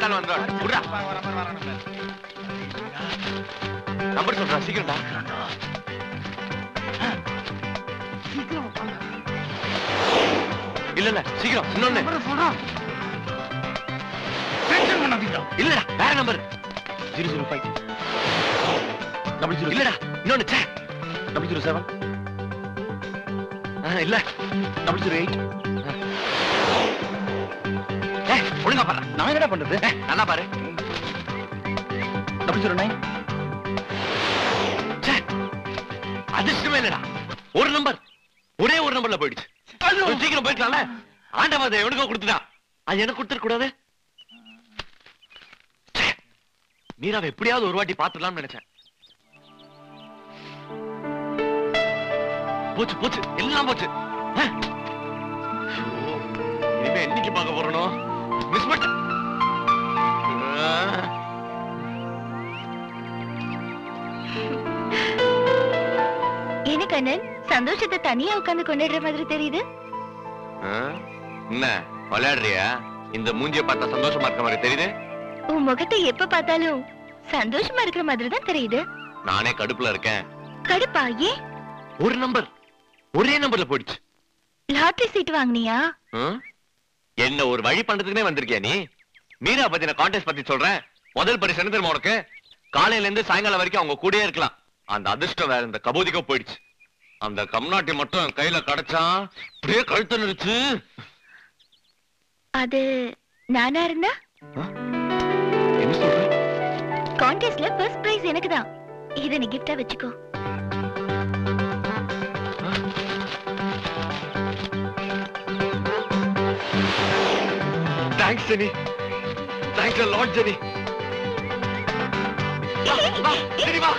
வந்தாலும் வந்துடும் குடுடா நம்பர் சொல்றா சீக்கிரம்டா இல்ல இல்ல சீக்கிரம் இன்னொன்னு இல்லடா வேற number zero zero five double zero இல்லடா இன்னொன்னு சே டபுள் ஜீரோ செவன் இல்ல டபுள் ஜீரோ எயிட் ஒழுங்கா பாரு நான் என்னடா பண்றது ஏய், நல்லா பாரு டபுள் ஜீரோ நைன் ச்சே, அதிர்ஷ்டமே இல்லடா ஒரு நம்பர் ஒரே ஒரு நம்பர்ல போயிடுச்சு கொஞ்சம் சீக்கிரம் போயிடலாம்ல ஆண்டவன் அதை எவனுக்கோ கொடுத்துட்டா அது எனக்கு கொடுத்துட கூடாது ச்சே, மீராவை எப்படியாவது ஒரு வாட்டி பாத்துடலாம்னு நினைச்சேன் போச்சு போச்சு எல்லாம் போச்சு ஆ? ஐயோ, இனிமே என்னைக்கு பார்க்க போறனோ மிஸ் பண்ணிட்டேன் ஆ. என்ன கண்ணன் சந்தோஷத்தை தனியா உட்கார்ந்து கொண்டாடுற மாதிரி தெரியுது ஆ? என்ன விளையாடுறியா இந்த மூஞ்சிய பார்த்தா சந்தோஷமா இருக்க மாதிரி தெரியுது உன் முகத்தை எப்ப பார்த்தாலும் சந்தோஷமா இருக்கிற மாதிரி தான் தெரியுது நானே கடுப்புல இருக்கேன் கடுப்பா ஏன் ஒரு நம்பர் ஒரே நம்பர்ல போயிடுச்சு லாட்டரி சீட் வாங்குனியா ஆ? என்ன ஒரு வழி பண்றதுக்குனே வந்திருக்கியா நீ மீரா பத்தி நான் கான்டெஸ்ட் பத்தி சொல்றேன் முதல் பரிசு என்ன தெரியுமா உனக்கு காலையில இருந்து சாயங்காலம் வரைக்கும் அவங்க கூடயே இருக்கலாம் அந்த அதிர்ஷ்டம் வேற இந்த கபோதிக்கோ போயிடுச்சு அந்த கம்நாட்டி மட்டும் என் கையில கிடைச்சா அப்படியே கழுத்து நிறுச்சு அது நானா இருந்தா என்ன சொல்ற கான்டெஸ்ட்ல ஃபர்ஸ்ட் பிரைஸ் எனக்கு தான் இதை நீ கிஃப்டா வச்சுக்கோ thanks Jenny thanks a lot Jenny வா, வா, ஜெனி, வா.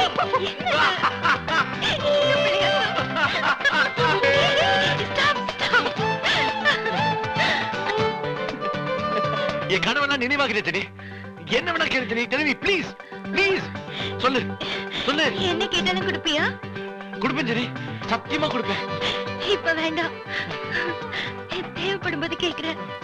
என் கனவெல்லாம் நினைவாகிறே ஜெனி என்ன வேணா கேளு Jenny tell me please please சொல்லு சொல்லு என்ன கேட்டாலும் கொடுப்பியா கொடுப்பேன் ஜெனி சத்தியமா கொடுப்பேன் இப்ப வேண்டாம் தேவைப்படும் போது கேக்குறேன்